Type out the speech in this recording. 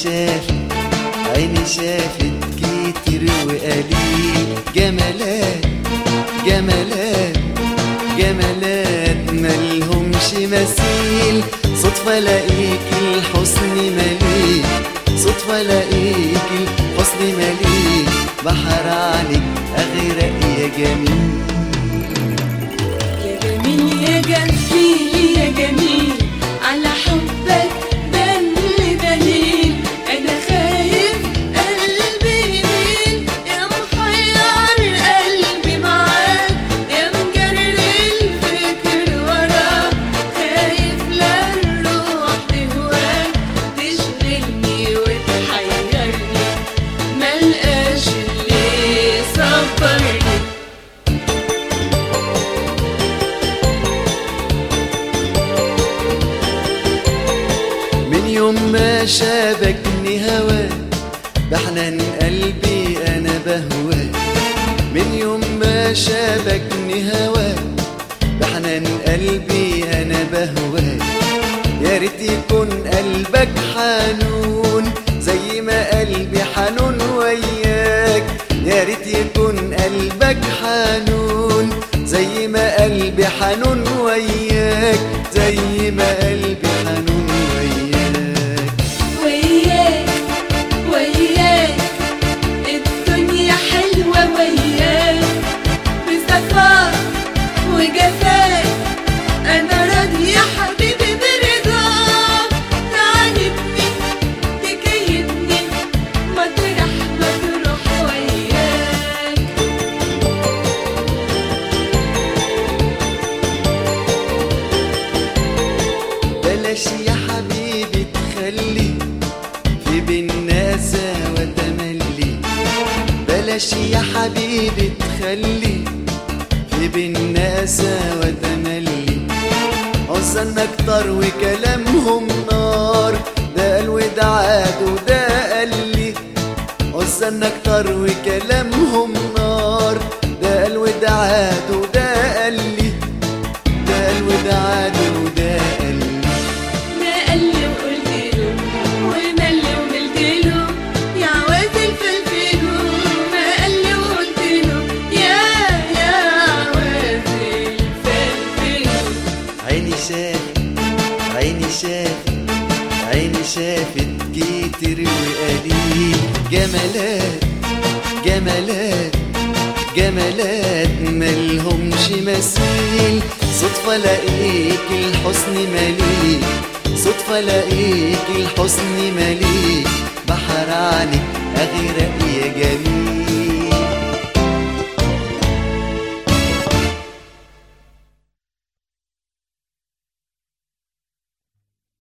شافت عيني شافت كتير وقليل جمالات جمالات جمالات ملهمش مثيل صدفة لاقيك الحسن مليك صدفة لاقيك الحسن مليك بحر عليك أغرق يا جميل يا جميل يا جميل يا جميل على حبك دل دليل انا خايف قلبي يميل يا محير قلبي معاك يا مجرر الفكر وراك خايف لا الروح تهواك تشغلني وتحيرني ملقاش اللي يصبرني من يوم ما شابكني هواك بحنان قلبي انا بهواك من يوم ما شابكني هواك بحنان قلبي انا بهواك يا ريت يكون قلبك حنون زي ما قلبي حنون وياك يا ريت يكون قلبك حنون زي ما قلبي حنون وياك زي ما قلبي حنون وياك وياك وياك الدنيا حلوة وياك بصفاك وجفاك أنا راضية حبيبي برضاك تعاندني تكيدني مطرح ما تروح وياك بلاش يا حبيبي تخلي في بينا وتملي بلاش يا حبيبي تخلي في بينا وتملي حزن اكتر وكلامهم نار ده قال وده عاد وده قال لي حزن اكتر وكلامهم نار ده قال وده عاد وده قال لي ده قال وده عاد وده قال لي ما قال لي وقلت له وما اللي وقلت له يا عواز الفلفل ما قال لي وقلت له يا يا عواز الفلفل عيني شافت عيني شافت عيني شافت كتير وقليل جمالات جمالات جمالات ملهمش مثيل صدفة لاقيك الحسن مليك صدفة لاقيك الحسن مليك بحر عليك أغير